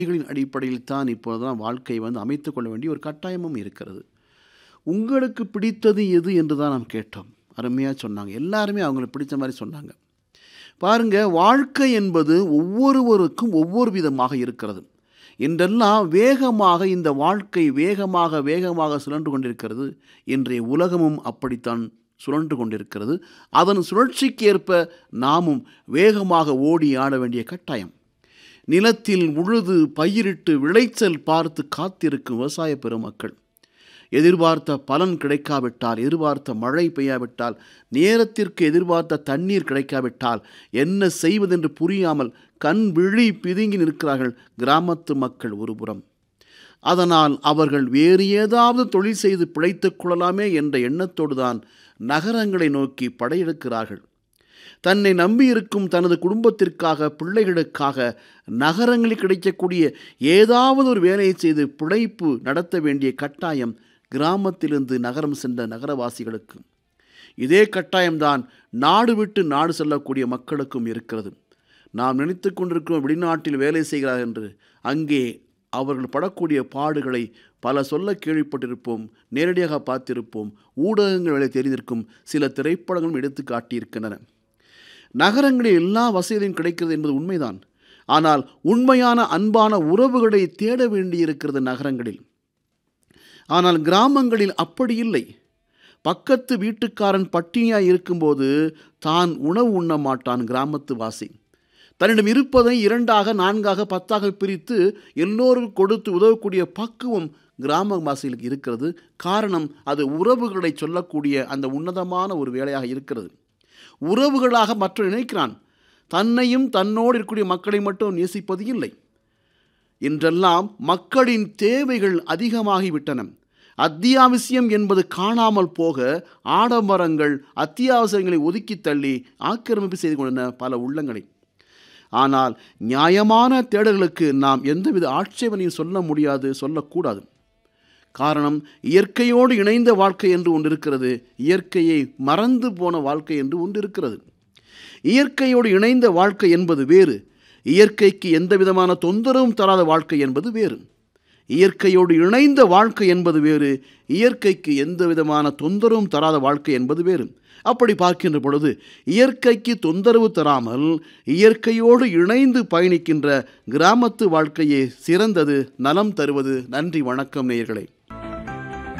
களின் அடிப்படையில் தான் இப்பொழுதெல்லாம் வாழ்க்கை வந்து அமைத்துக் கொள்ள வேண்டிய ஒரு கட்டாயமும் இருக்கிறது உங்களுக்கு பிடித்தது எது என்று தான் நாம் கேட்டோம் அருமையாக சொன்னாங்க எல்லாருமே அவங்களுக்கு பிடித்த மாதிரி சொன்னாங்க பாருங்க வாழ்க்கை என்பது ஒவ்வொருவருக்கும் ஒவ்வொரு விதமாக இருக்கிறது இன்றெல்லாம் வேகமாக இந்த வாழ்க்கை வேகமாக வேகமாக சுழன்று கொண்டிருக்கிறது இன்றைய உலகமும் அப்படித்தான் சுழன்று கொண்டிருக்கிறது அதன் சுழற்சிக்கு ஏற்ப நாமும் வேகமாக ஓடி ஆட வேண்டிய கட்டாயம் நிலத்தில் உழுது பயிரிட்டு விளைச்சல் பார்த்து காத்திருக்கும் விவசாய பெருமக்கள் எதிர்பார்த்த பலன் கிடைக்காவிட்டால் எதிர்பார்த்த மழை பெய்யாவிட்டால் நேரத்திற்கு எதிர்பார்த்த தண்ணீர் கிடைக்காவிட்டால் என்ன செய்வதென்று புரியாமல் கண் விழி பிதுங்கி நிற்கிறார்கள் கிராமத்து மக்கள் ஒருபுறம் அதனால் அவர்கள் வேறு ஏதாவது தொழில் செய்து பிழைத்துக் கொள்ளலாமே என்ற எண்ணத்தோடு தான் நகரங்களை நோக்கி படையெடுக்கிறார்கள் தன்னை நம்பியிருக்கும் தனது குடும்பத்திற்காக பிள்ளைகளுக்காக நகரங்களில் கிடைக்கக்கூடிய ஏதாவது ஒரு வேலையை செய்து பிழைப்பு நடத்த வேண்டிய கட்டாயம் கிராமத்திலிருந்து நகரம் சென்ற நகரவாசிகளுக்கு இதே கட்டாயம்தான் நாடு விட்டு நாடு செல்லக்கூடிய மக்களுக்கும் இருக்கிறது நாம் நினைத்து கொண்டிருக்கிறோம் வெளிநாட்டில் வேலை செய்கிறார் என்று அங்கே அவர்கள் படக்கூடிய பாடுகளை பல சொல்ல கேள்விப்பட்டிருப்போம் நேரடியாக பார்த்திருப்போம் ஊடகங்கள் வேலை தெரிந்திருக்கும் சில திரைப்படங்களும் எடுத்து காட்டியிருக்கின்றன நகரங்களில் எல்லா வசதியும் கிடைக்கிறது என்பது உண்மைதான் ஆனால் உண்மையான அன்பான உறவுகளை தேட வேண்டியிருக்கிறது நகரங்களில் ஆனால் கிராமங்களில் அப்படி இல்லை பக்கத்து வீட்டுக்காரன் பட்டினியாய் இருக்கும்போது தான் உணவு உண்ண மாட்டான் கிராமத்து வாசி தன்னிடம் இருப்பதை இரண்டாக நான்காக பத்தாக பிரித்து எல்லோரும் கொடுத்து உதவக்கூடிய பக்குவம் கிராம வாசிகளுக்கு இருக்கிறது காரணம் அது உறவுகளை சொல்லக்கூடிய அந்த உன்னதமான ஒரு வேலையாக இருக்கிறது உறவுகளாக மற்ற நினைக்கிறான் தன்னையும் தன்னோடு இருக்கக்கூடிய மக்களை மட்டும் நேசிப்பது இல்லை இன்றெல்லாம் மக்களின் தேவைகள் அதிகமாகிவிட்டன அத்தியாவசியம் என்பது காணாமல் போக ஆடம்பரங்கள் அத்தியாவசியங்களை ஒதுக்கி தள்ளி ஆக்கிரமிப்பு செய்து கொண்டன பல உள்ளங்களை ஆனால் நியாயமான தேடல்களுக்கு நாம் எந்தவித ஆட்சேபனையும் சொல்ல முடியாது சொல்லக்கூடாது காரணம் இயற்கையோடு இணைந்த வாழ்க்கை என்று ஒன்று இருக்கிறது இயற்கையை மறந்து போன வாழ்க்கை என்று ஒன்று இருக்கிறது இயற்கையோடு இணைந்த வாழ்க்கை என்பது வேறு இயற்கைக்கு எந்த விதமான தொந்தரவும் தராத வாழ்க்கை என்பது வேறு இயற்கையோடு இணைந்த வாழ்க்கை என்பது வேறு இயற்கைக்கு எந்த விதமான தொந்தரவும் தராத வாழ்க்கை என்பது வேறு அப்படி பார்க்கின்ற பொழுது இயற்கைக்கு தொந்தரவு தராமல் இயற்கையோடு இணைந்து பயணிக்கின்ற கிராமத்து வாழ்க்கையே சிறந்தது நலம் தருவது நன்றி வணக்கம் நேயர்களே